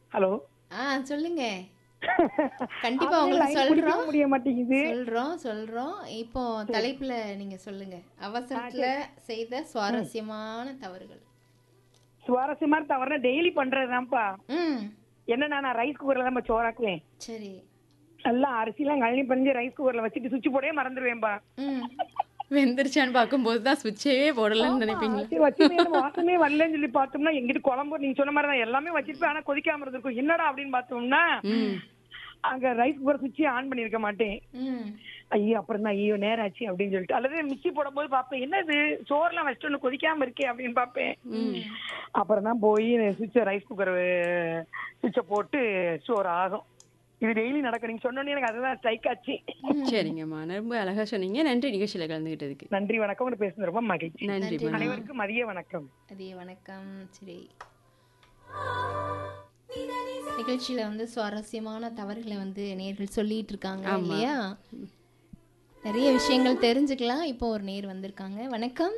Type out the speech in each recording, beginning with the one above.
Hello ஆ சொல்லுங்க கண்டிப்பா அப்படியே உங்களுக்கு line பிடிக்க சொல்றோம் முடிய மாட்டேங்குது சொல்றோம் சொல்றோம் இப்போ தலைப்புல நீங்க சொல்லுங்க அவசரத்துல செய்த சுவாரஸ்யமான தவறுகள் சுவாரஸ்யமா தவிர டெய்லி பண்றதுதான்ப்பா ம் என்னன்னா நான் ரைஸ் குக்கர்ல தான் சோறாக்குவேன் சரி நல்லா அரிசிலாம் கழனி பண்ணி ரைஸ் குக்கர்ல வச்சுட்டு சுவிட்ச் போடவே மறந்துடுவேன்பா ம் வெந்துருச்சான்னு பார்க்கும்போது தான் சுவிட்சே போடலன்னு நினைப்பீங்களா சரி, வச்சுட்டு எனக்கு வாசமே வரலன்னு சொல்லி பார்த்தோம்னா எங்கிட்ட குழம்பு நீங்க சொன்ன மாதிரி தான் எல்லாமே வச்சிருப்பேன் ஆனா கொதிக்காம இருந்திருக்கும் என்னடா அப்படின்னு பார்த்தோம்னா அங்க ரைஸ் குக்கர் சுவிட்சே ஆன் பண்ணிருக்க மாட்டேன் ம் ஐயோ அப்புறம் தான் ஐயோ நேரம் ஆச்சு அப்படின்னு சொல்லிட்டு அல்லது மிக்சி போடும்போது பார்ப்பேன் என்னது சோறுலாம் வச்சுட்டு ஒண்ணு கொதிக்காம இருக்கே அப்படின்னு பார்ப்பேன் அப்புறம் தான் போய் சுவிட்ச ரைஸ் குக்கர் சுவிட்சை போட்டு சோறு ஆகும் இது டெய்லி நடக்கும் நீங்க சொன்னோன்னே எனக்கு அதுதான் ஸ்ட்ரைக் ஆச்சு சரிங்கம்மா ரொம்ப அழகா சொன்னீங்க நன்றி நிகழ்ச்சியில கலந்துகிட்டதுக்கு நன்றி வணக்கம் உங்க பேசுறது ரொம்ப மகிழ்ச்சி நன்றிம்மா அனைவருக்கும் மதிய வணக்கம் அதே வணக்கம் சரி நிகழ்ச்சியில வந்து சுவாரஸ்யமான தவறுகளை வந்து நேர்கள் சொல்லிட்டு இருக்காங்க இல்லையா நிறைய விஷயங்கள் தெரிஞ்சுக்கலாம் இப்போ ஒரு நேர் வந்திருக்காங்க வணக்கம்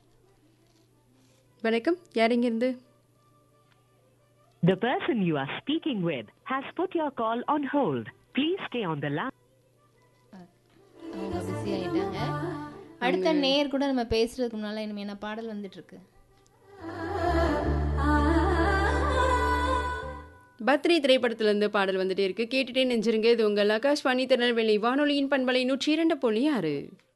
வணக்கம் யார் இருந்து The person you are speaking with has put your call on hold. Please stay on the line. அவங்க பிஸி ஆயிட்டாங்க அடுத்த நேர் கூட நம்ம பேசுறதுக்கு முன்னால இனிமே என்ன பாடல் வந்துட்டு இருக்கு பத்ரி திரைப்படத்துல இருந்து பாடல் வந்துட்டே இருக்கு கேட்டுட்டே நெஞ்சிருங்க இது உங்கள் ஆகாஷ்வாணி திருநெல்வேலி வானொலியின் பண்பலை நூற்றி இரண்டு புள்ளி ஆறு